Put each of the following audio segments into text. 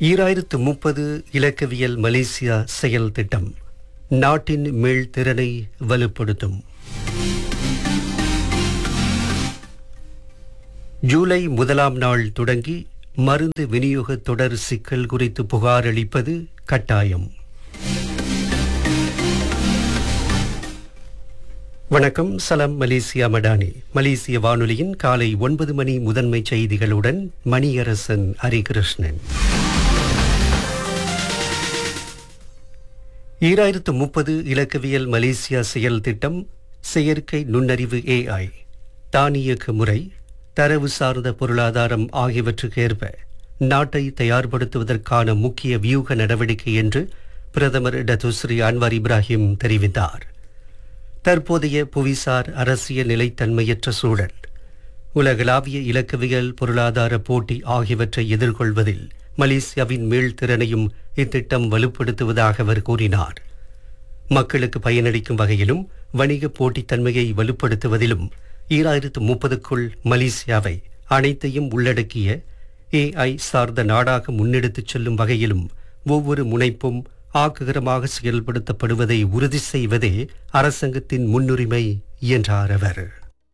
ஈராயிரத்து முப்பது இலக்கவியல் மலேசியா செயல் திட்டம் நாட்டின் மீள்திறனை வலுப்படுத்தும் ஜூலை முதலாம் நாள் தொடங்கி மருந்து விநியோக தொடர் சிக்கல் குறித்து புகார் அளிப்பது கட்டாயம் வணக்கம் சலம் மலேசியா மடானி மலேசிய வானொலியின் காலை ஒன்பது மணி முதன்மை செய்திகளுடன் மணியரசன் ஹரிகிருஷ்ணன் ஈராயிரத்து முப்பது இலக்கவியல் மலேசியா செயல் திட்டம் செயற்கை நுண்ணறிவு ஏஐ தானியக்க முறை தரவு சார்ந்த பொருளாதாரம் ஆகியவற்றுக்கு ஏற்ப நாட்டை தயார்படுத்துவதற்கான முக்கிய வியூக நடவடிக்கை என்று பிரதமர் டத்துஸ்ரீ அன்வார் இப்ராஹிம் தெரிவித்தார் தற்போதைய புவிசார் அரசியல் நிலைத்தன்மையற்ற சூழல் உலகளாவிய இலக்கவியல் பொருளாதார போட்டி ஆகியவற்றை எதிர்கொள்வதில் மலேசியாவின் மீள்திறனையும் இத்திட்டம் வலுப்படுத்துவதாக அவர் கூறினார் மக்களுக்கு பயனளிக்கும் வகையிலும் வணிக போட்டித்தன்மையை வலுப்படுத்துவதிலும் ஈராயிரத்து முப்பதுக்குள் மலேசியாவை அனைத்தையும் உள்ளடக்கிய ஏஐ சார்ந்த நாடாக முன்னெடுத்துச் செல்லும் வகையிலும் ஒவ்வொரு முனைப்பும் ஆக்குகரமாக செயல்படுத்தப்படுவதை உறுதி செய்வதே அரசாங்கத்தின் முன்னுரிமை என்றார் அவர்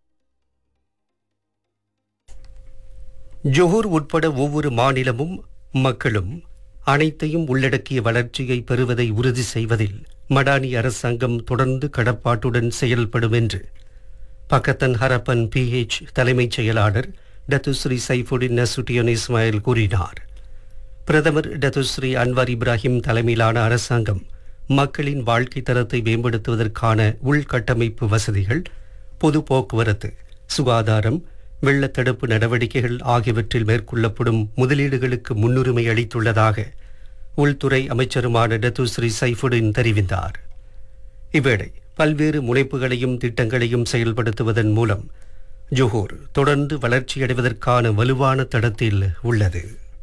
ஜொஹூர் உட்பட ஒவ்வொரு மாநிலமும் மக்களும் அனைத்தையும் உள்ளடக்கிய வளர்ச்சியை பெறுவதை உறுதி செய்வதில் மடானி அரசாங்கம் தொடர்ந்து கடப்பாட்டுடன் செயல்படும் என்று பக்கத்தன் ஹரப்பன் பிஹெச் தலைமைச் செயலாளர் டத்துஸ்ரீ சைஃபுடின் நசுட்டியன் இஸ்மாயில் கூறினார் பிரதமர் டத்துஸ்ரீ அன்வார் இப்ராஹிம் தலைமையிலான அரசாங்கம் மக்களின் வாழ்க்கை தரத்தை மேம்படுத்துவதற்கான உள்கட்டமைப்பு வசதிகள் பொது போக்குவரத்து சுகாதாரம் வெள்ளத்தடுப்பு நடவடிக்கைகள் ஆகியவற்றில் மேற்கொள்ளப்படும் முதலீடுகளுக்கு முன்னுரிமை அளித்துள்ளதாக உள்துறை அமைச்சருமான டத்துஸ்ரீ சைஃபுடின் தெரிவித்தார் இவ்வேளை பல்வேறு முனைப்புகளையும் திட்டங்களையும் செயல்படுத்துவதன் மூலம் ஜொஹூர் தொடர்ந்து வளர்ச்சியடைவதற்கான வலுவான தடத்தில் உள்ளது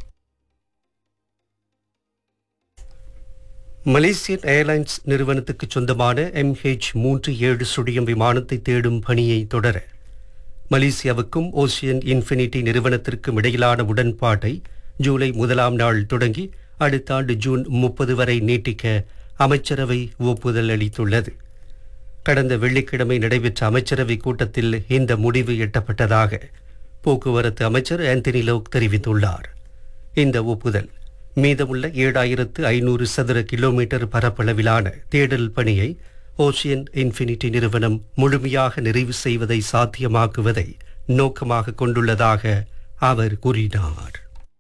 மலேசியன் ஏர்லைன்ஸ் நிறுவனத்துக்கு சொந்தமான எம்ஹெச் மூன்று ஏழு சுழியம் விமானத்தை தேடும் பணியை தொடர மலேசியாவுக்கும் ஓசியன் இன்ஃபினிட்டி நிறுவனத்திற்கும் இடையிலான உடன்பாட்டை ஜூலை முதலாம் நாள் தொடங்கி அடுத்த ஆண்டு ஜூன் முப்பது வரை நீட்டிக்க அமைச்சரவை ஒப்புதல் அளித்துள்ளது கடந்த வெள்ளிக்கிழமை நடைபெற்ற அமைச்சரவை கூட்டத்தில் இந்த முடிவு எட்டப்பட்டதாக போக்குவரத்து அமைச்சர் ஆந்தனி லோக் தெரிவித்துள்ளார் இந்த ஒப்புதல் மீதமுள்ள ஏழாயிரத்து ஐநூறு சதுர கிலோமீட்டர் பரப்பளவிலான தேடல் பணியை ஓசியன் இன்ஃபினிட்டி நிறுவனம் முழுமையாக நிறைவு செய்வதை சாத்தியமாக்குவதை நோக்கமாக கொண்டுள்ளதாக அவர் கூறினார்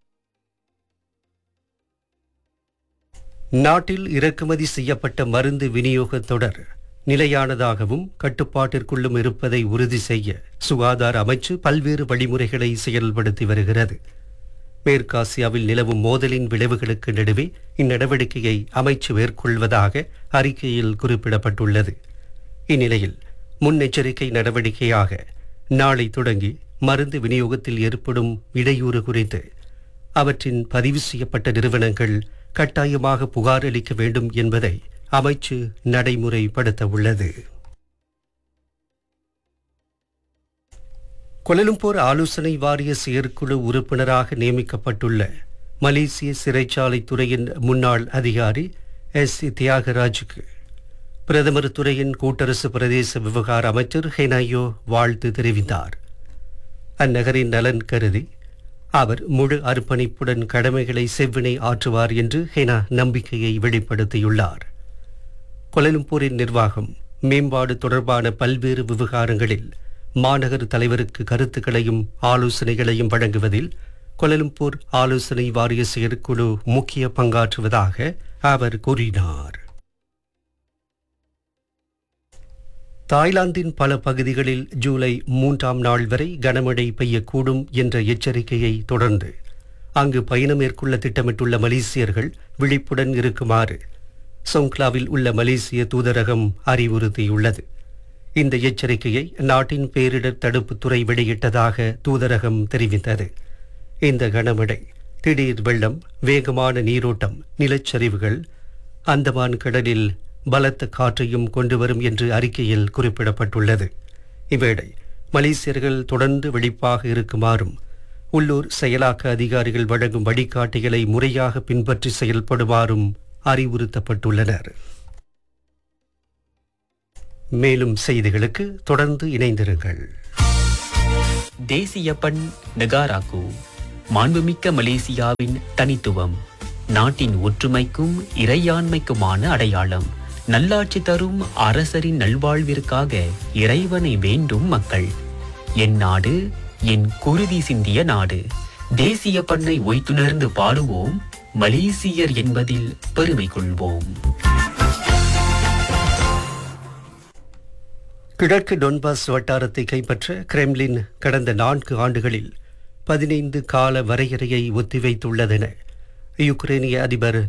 நாட்டில் இறக்குமதி செய்யப்பட்ட மருந்து விநியோக தொடர் நிலையானதாகவும் கட்டுப்பாட்டிற்குள்ளும் இருப்பதை உறுதி செய்ய சுகாதார அமைச்சு பல்வேறு வழிமுறைகளை செயல்படுத்தி வருகிறது மேற்காசியாவில் நிலவும் மோதலின் விளைவுகளுக்கு நடுவே இந்நடவடிக்கையை அமைச்சு மேற்கொள்வதாக அறிக்கையில் குறிப்பிடப்பட்டுள்ளது இந்நிலையில் முன்னெச்சரிக்கை நடவடிக்கையாக நாளை தொடங்கி மருந்து விநியோகத்தில் ஏற்படும் இடையூறு குறித்து அவற்றின் பதிவு செய்யப்பட்ட நிறுவனங்கள் கட்டாயமாக புகார் அளிக்க வேண்டும் என்பதை அமைச்சு நடைமுறைப்படுத்த உள்ளது கொலலும்பூர் ஆலோசனை வாரிய செயற்குழு உறுப்பினராக நியமிக்கப்பட்டுள்ள மலேசிய சிறைச்சாலை துறையின் முன்னாள் அதிகாரி எஸ் தியாகராஜுக்கு பிரதமர் துறையின் கூட்டரசு பிரதேச விவகார அமைச்சர் ஹெனாயோ வாழ்த்து தெரிவித்தார் அந்நகரின் நலன் கருதி அவர் முழு அர்ப்பணிப்புடன் கடமைகளை செவ்வினை ஆற்றுவார் என்று ஹெனா நம்பிக்கையை வெளிப்படுத்தியுள்ளார் கொலலும்பூரின் நிர்வாகம் மேம்பாடு தொடர்பான பல்வேறு விவகாரங்களில் மாநகர தலைவருக்கு கருத்துக்களையும் ஆலோசனைகளையும் வழங்குவதில் கொலலும்பூர் ஆலோசனை வாரிய செயற்குழு முக்கிய பங்காற்றுவதாக அவர் கூறினார் தாய்லாந்தின் பல பகுதிகளில் ஜூலை மூன்றாம் நாள் வரை கனமழை பெய்யக்கூடும் என்ற எச்சரிக்கையை தொடர்ந்து அங்கு பயணம் மேற்கொள்ள திட்டமிட்டுள்ள மலேசியர்கள் விழிப்புடன் இருக்குமாறு சொங்க்லாவில் உள்ள மலேசிய தூதரகம் அறிவுறுத்தியுள்ளது இந்த எச்சரிக்கையை நாட்டின் பேரிடர் தடுப்புத் துறை வெளியிட்டதாக தூதரகம் தெரிவித்தது இந்த கனமழை திடீர் வெள்ளம் வேகமான நீரோட்டம் நிலச்சரிவுகள் அந்தமான் கடலில் பலத்த காற்றையும் கொண்டு வரும் என்று அறிக்கையில் குறிப்பிடப்பட்டுள்ளது இவ்வேளை மலேசியர்கள் தொடர்ந்து விழிப்பாக இருக்குமாறும் உள்ளூர் செயலாக்க அதிகாரிகள் வழங்கும் வழிகாட்டிகளை முறையாக பின்பற்றி செயல்படுமாறும் அறிவுறுத்தப்பட்டுள்ளனர் மேலும் செய்திகளுக்கு தொடர்ந்து இணைந்திருங்கள் தேசிய பண் நெகாராக்கு மாண்புமிக்க மலேசியாவின் தனித்துவம் நாட்டின் ஒற்றுமைக்கும் இறையாண்மைக்குமான அடையாளம் நல்லாட்சி தரும் அரசரின் நல்வாழ்விற்காக இறைவனை வேண்டும் மக்கள் என் நாடு என் குருதி சிந்திய நாடு தேசிய பண்ணை ஒய்த்துணர்ந்து பாடுவோம் மலேசியர் என்பதில் பெருமை கொள்வோம் கிழக்கு டொன்பாஸ் வட்டாரத்தை கைப்பற்ற கிரெம்லின் கடந்த நான்கு ஆண்டுகளில் பதினைந்து கால வரையறையை ஒத்திவைத்துள்ளதென யுக்ரேனிய அதிபர்